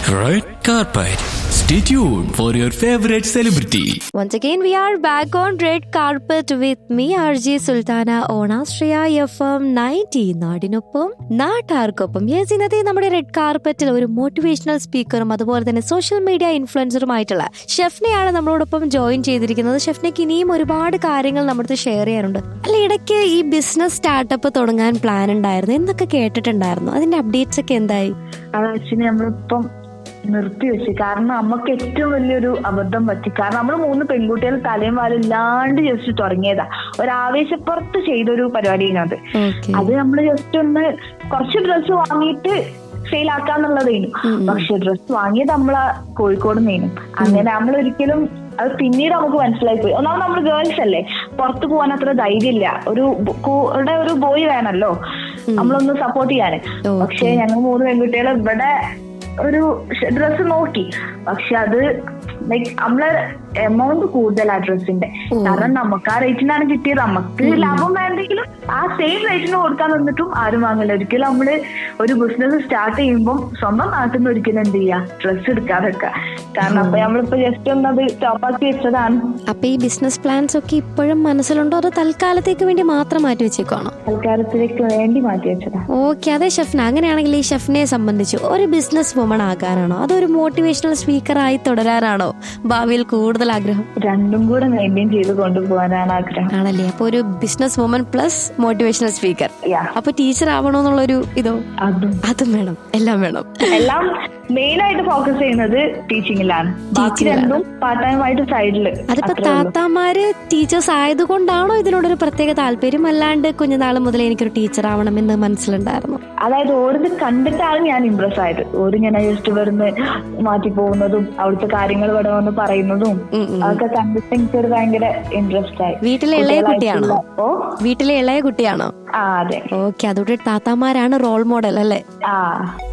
Red carpet. Stay tuned for your favorite celebrity. Once again, we are back on red carpet with me, RJ Sultana on Astraya FM 90 നാടിനൊപ്പം നാട്ടാർക്കൊപ്പം yes ഇന്നത്തെ നമ്മുടെ red കാർപ്പറ്റിൽ ഒരു motivational സ്പീക്കറും അതുപോലെ തന്നെ social media ഇൻഫ്ലുവൻസറുമായിട്ടുള്ള ഷെഫ്നെയാണ് നമ്മളോടൊപ്പം join ചെയ്തിരിക്കുന്നത് ഷെഫ്നയ്ക്ക് ഇനിയും ഒരുപാട് കാര്യങ്ങൾ നമ്മുടെ ഷെയർ ചെയ്യാറുണ്ട് അല്ല ഇടയ്ക്ക് ഈ ബിസിനസ് സ്റ്റാർട്ടപ്പ് തുടങ്ങാൻ പ്ലാൻ ഉണ്ടായിരുന്നു എന്നൊക്കെ കേട്ടിട്ടുണ്ടായിരുന്നു അതിന്റെ അപ്ഡേറ്റ്സ് ഒക്കെ എന്തായി അത് ആക്ച്വലി നമ്മളിപ്പം നിർത്തി വെച്ച് കാരണം നമുക്ക് ഏറ്റവും വലിയൊരു അബദ്ധം പറ്റി കാരണം നമ്മൾ മൂന്ന് പെൺകുട്ടികൾ തലയും വാലും ഇല്ലാണ്ട് ജസ്റ്റ് തുടങ്ങിയതാ ഒരു ആവേശപ്പുറത്ത് ചെയ്തൊരു പരിപാടിയാണ് അത് ഓക്കെ അത് നമ്മൾ ജസ്റ്റ് ഒന്ന് കുറച്ച് ഡ്രസ്സ് വാങ്ങിയിട്ട് സെയിൽ ആക്കാന്നുള്ളതേനു പക്ഷെ ഡ്രസ്സ് വാങ്ങിയത് നമ്മളെ കോഴിക്കോട് നിന്നും അങ്ങനെ നമ്മൾ ഒരിക്കലും അത് പിന്നീട് നമുക്ക് മനസ്സിലായി പോയി ഒന്നാമത് നമ്മൾ ഗേൾസ് അല്ലേ പുറത്ത് പോകാൻ അത്ര ധൈര്യമില്ല ഒരു ബ- കൂടെ ഒരു ബോയ് വേണമല്ലോ നമ്മളൊന്ന് സപ്പോർട്ട് ചെയ്യാന് Okay. പക്ഷെ ഞങ്ങൾ മൂന്ന് പെൺകുട്ടികൾ ഇവിടെ ഒരു ഡ്രസ്സ് നോക്കി പക്ഷെ അത് ലൈക്ക് നമ്മളെ എമൗണ്ട് കൂടുതൽ ആ ഡ്രസ്സിന്റെ കാരണം നമുക്ക് ആ റേറ്റിനാണ് കിട്ടിയത് നമുക്ക് ലാഭം വേണ്ടെങ്കിലും ആ സെയിം റേറ്റിന് കൊടുക്കാൻ നിന്നിട്ടും ആരും വാങ്ങില്ല ഒരിക്കലും നമ്മള് ഒരു ബിസിനസ് സ്റ്റാർട്ട് ചെയ്യുമ്പോൾ സ്വന്തം നാട്ടിൽ നിന്ന് ഒരിക്കലും എന്ത് ചെയ്യാ ഡ്രസ്സ് എടുക്കാതൊക്കെ കാരണം അപ്പൊ നമ്മളിപ്പോ ജസ്റ്റ് ഒന്ന് അത് സ്റ്റോപ്പാക്കി വെച്ചതാണ് അപ്പൊ ഈ ബിസിനസ് പ്ലാൻസ് ഒക്കെ ഇപ്പോഴും മനസ്സിലുണ്ടോ അതോ തൽക്കാലത്തേക്ക് വേണ്ടി മാത്രം മാറ്റി വെച്ചേക്കാണോ തൽക്കാലത്തിലേക്ക് വേണ്ടി മാറ്റി വെച്ചതാ ഓക്കെ അതെ ഷെഫ്ന അങ്ങനെയാണെങ്കിൽ ഈ ഷെഫിനെ സംബന്ധിച്ച് ഒരു ബിസിനസ് വുമൺ ആകാനാണോ അതോ ഒരു മോട്ടിവേഷണൽ സ്പീക്കറായി തുടരാനാണോ ഭാവിയിൽ കൂടുതൽ ആഗ്രഹം രണ്ടും കൂടെ മെയിൻറ്റെയിൻ ചെയ്ത് കൊണ്ടുപോകാനാണ് ആഗ്രഹം ആണല്ലേ അപ്പൊ ഒരു business woman plus motivational speaker yeah അപ്പൊ ടീച്ചർ ആവണോ എന്നുള്ളൊരു ഇതോ അതും അതും വേണം എല്ലാം വേണം എല്ലാം മെയിൻ ആയിട്ട് ഫോക്കസ് ചെയ്യുന്നത് ടീച്ചിങ്ങിലാണ് ബാക്കി ടീച്ചിങ്ങിലാണ്. രണ്ടും പാർട്ട് ടൈം ആയിട്ട് സൈഡില് അതിപ്പോ താത്താമാര് ടീച്ചേഴ്സ് ആയതുകൊണ്ടാണോ ഇതിനോടൊരു പ്രത്യേക താല്പര്യം അല്ലാണ്ട് കുഞ്ഞുനാൾ മുതലേ എനിക്കൊരു ടീച്ചർ ആവണമെന്ന് മനസ്സിലുണ്ടായിരുന്നു അതായത് ഓരോത് കണ്ടിട്ടാണ് ഞാൻ ഇംപ്രസ് ആയത് ഓരിങ്ങനെ ജസ്റ്റ് വരുന്ന് മാറ്റി പോകുന്നതും അവിടുത്തെ കാര്യങ്ങൾ ഇവിടെ വന്ന് പറയുന്നതും ഉം, ഉം. അതൊക്കെ കണ്ടിട്ട് എനിക്കൊരു ഭയങ്കര ഇൻട്രസ്റ്റ് ആയി വീട്ടിലെ ഇളയ കുട്ടിയാണോ ഓ വീട്ടിലെ ഇളയ കുട്ടിയാണോ ആ അതെ ഓക്കെ അതോടെ താത്താമാരാണ് റോൾ മോഡൽ അല്ലേ ആ